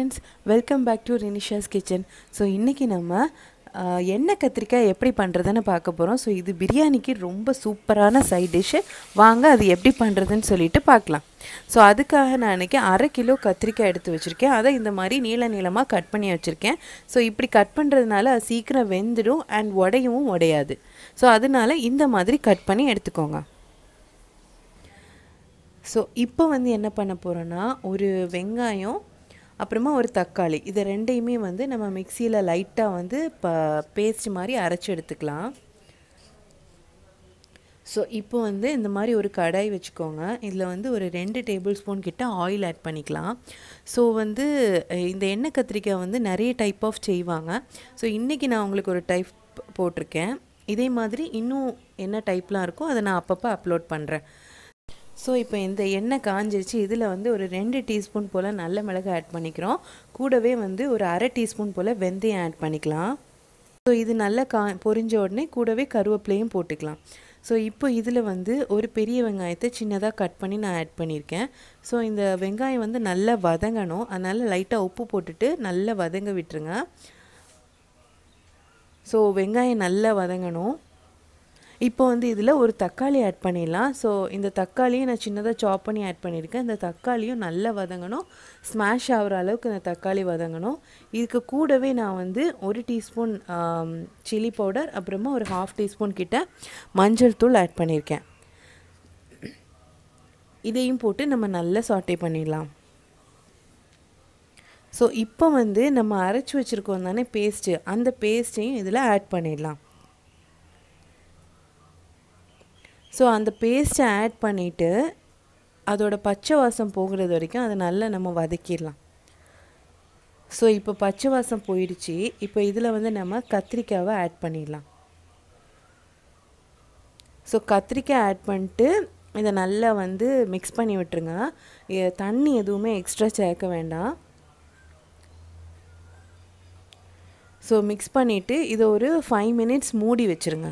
friends welcome back to Rinisha's kitchen so இன்றைக்கி நம்ம ஆஹ், எண்ணெய் கத்திரிக்காய் எப்படி பண்ணுறதுன்னு பார்க்க போகிறோம் ஸோ இது பிரியாணிக்கு ரொம்ப சூப்பரான சைட் டிஷ்ஷு வாங்க அது எப்படி பண்ணுறதுன்னு சொல்லிட்டு பார்க்கலாம் ஸோ அதுக்காக நான் இன்றைக்கி அரை கிலோ கத்திரிக்காய் எடுத்து வச்சுருக்கேன் அதை இந்த மாதிரி நீள நீளமாக கட் பண்ணி வச்சுருக்கேன் ஸோ இப்படி கட் பண்ணுறதுனால அது சீக்கிரம் வெந்துடும் அண்ட் உடையவும் உடையாது ஸோ அதனால இந்த மாதிரி கட் பண்ணி எடுத்துக்கோங்க ஸோ இப்போ வந்து என்ன பண்ண போகிறோன்னா ஒரு வெங்காயம் அப்புறமா ஒரு தக்காளி இதை ரெண்டையுமே வந்து நம்ம மிக்சியில் லைட்டாக வந்து ப பேஸ்ட் மாதிரி அரைச்சி எடுத்துக்கலாம் ஸோ இப்போ வந்து இந்த மாதிரி ஒரு கடாய் வச்சுக்கோங்க இதில் வந்து ஒரு ரெண்டு டேபிள் ஸ்பூன் கிட்ட ஆயில் ஆட் பண்ணிக்கலாம் ஸோ வந்து அஹ், இந்த எண்ணெய் கத்திரிக்காய் வந்து நிறைய டைப் ஆஃப் செய்வாங்க ஸோ இன்றைக்கி நான் உங்களுக்கு ஒரு டைப் போட்டிருக்கேன் இதே மாதிரி இன்னும் என்ன டைப்லாம் இருக்கோ அதை நான் அப்பப்போ அப்லோட் பண்ணுறேன் ஸோ இப்போ இந்த எண்ணெய் காஞ்சிருச்சு இதில் வந்து ஒரு ரெண்டு டீஸ்பூன் போல் நல்ல மிளகு ஆட் பண்ணிக்கிறோம் கூடவே வந்து ஒரு அரை டீஸ்பூன் போல் வெந்தயம் ஆட் பண்ணிக்கலாம் ஸோ இது நல்லா கா பொரிஞ்ச உடனே கூடவே கருவேப்பிலையும் போட்டுக்கலாம் ஸோ இப்போ இதில் வந்து ஒரு பெரிய வெங்காயத்தை சின்னதாக கட் பண்ணி நான் ஆட் பண்ணியிருக்கேன் ஸோ இந்த வெங்காயம் வந்து நல்லா வதங்கணும் அதனால் லைட்டாக உப்பு போட்டுட்டு நல்லா வதங்க விட்டுருங்க ஸோ வெங்காயம் நல்லா வதங்கணும் இப்போ வந்து இதில் ஒரு தக்காளி ஆட் பண்ணிடலாம் ஸோ இந்த தக்காளியும் நான் சின்னதாக சாப் பண்ணி ஆட் பண்ணியிருக்கேன் இந்த தக்காளியும் நல்லா வதங்கணும் ஸ்மாஷ் ஆகிற அளவுக்கு இந்த தக்காளி வதங்கணும் இதுக்கு கூடவே நான் வந்து ஒரு டீஸ்பூன் சில்லி பவுடர் அப்புறமா ஒரு ஹாஃப் டீஸ்பூன் கிட்ட மஞ்சள் தூள் ஆட் பண்ணியிருக்கேன் இதையும் போட்டு நம்ம நல்லா சாட்டே பண்ணிடலாம் ஸோ இப்போ வந்து நம்ம அரைச்சி வச்சுருக்கோம் தானே பேஸ்ட்டு அந்த பேஸ்ட்டையும் இதில் ஆட் பண்ணிடலாம் ஸோ அந்த பேஸ்ட்டை ஆட் பண்ணிவிட்டு அதோட பச்சை வாசம் போகிறது வரைக்கும் அதை நல்லா நம்ம வதக்கிடலாம் ஸோ இப்போ பச்சை வாசம் போயிடுச்சு இப்போ இதில் வந்து நம்ம கத்திரிக்காவை ஆட் பண்ணிடலாம் ஸோ கத்திரிக்காய் ஆட் பண்ணிட்டு இதை நல்லா வந்து மிக்ஸ் பண்ணி விட்டுருங்க எ- தண்ணி எதுவுமே எக்ஸ்ட்ரா சேர்க்க வேண்டாம் ஸோ மிக்ஸ் பண்ணிவிட்டு இதை ஒரு ஃபைவ் மினிட்ஸ் மூடி வச்சுருங்க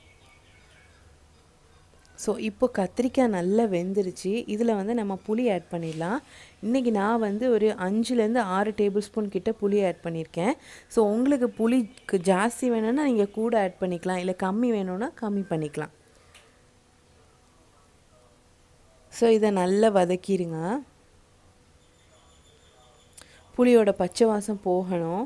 ஸோ இப்போ கத்திரிக்காய் நல்லா வெந்துருச்சு இதில் வந்து நம்ம புளி ஆட் பண்ணிடலாம் இன்றைக்கி நான் வந்து ஒரு அஞ்சுலேருந்து ஆறு டேபிள் ஸ்பூன் கிட்ட புளி ஆட் பண்ணியிருக்கேன் ஸோ உங்களுக்கு புளிக்கு ஜாஸ்தி வேணும்னா நீங்கள் கூட ஆட் பண்ணிக்கலாம் இல்லை கம்மி வேணும்னா கம்மி பண்ணிக்கலாம் ஸோ இதை நல்லா வதக்கிடுங்க புளியோட பச்சை வாசம் போகணும்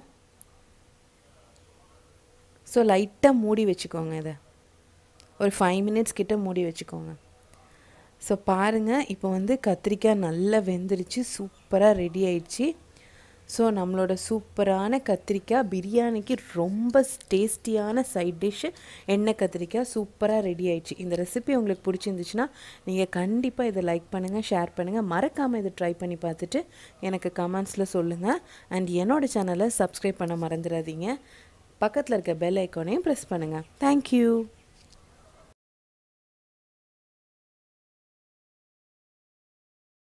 ஸோ லைட்டாக மூடி வச்சுக்கோங்க இதை ஒரு ஃபைவ் மினிட்ஸ் கிட்ட மூடி வச்சுக்கோங்க ஸோ பாருங்கள் இப்போ வந்து கத்திரிக்காய் நல்லா வெந்துருச்சு சூப்பராக ரெடி ஆயிடுச்சு ஸோ நம்மளோட சூப்பரான கத்திரிக்காய் பிரியாணிக்கு ரொம்ப டேஸ்டியான சைட் டிஷ்ஷு எண்ணெய் கத்திரிக்காய் சூப்பராக ரெடி ஆயிடுச்சு இந்த ரெசிபி உங்களுக்கு பிடிச்சிருந்துச்சுன்னா நீங்கள் கண்டிப்பாக இதை லைக் பண்ணுங்கள் ஷேர் பண்ணுங்கள் மறக்காமல் இதை ட்ரை பண்ணி பார்த்துட்டு எனக்கு கமெண்ட்ஸில் சொல்லுங்கள் அண்ட் என்னோட சேனலை சப்ஸ்கிரைப் பண்ண மறந்துடாதீங்க பக்கத்தில் இருக்க பெல் ஐக்கானையும் ப்ரெஸ் பண்ணுங்கள் தேங்க்யூ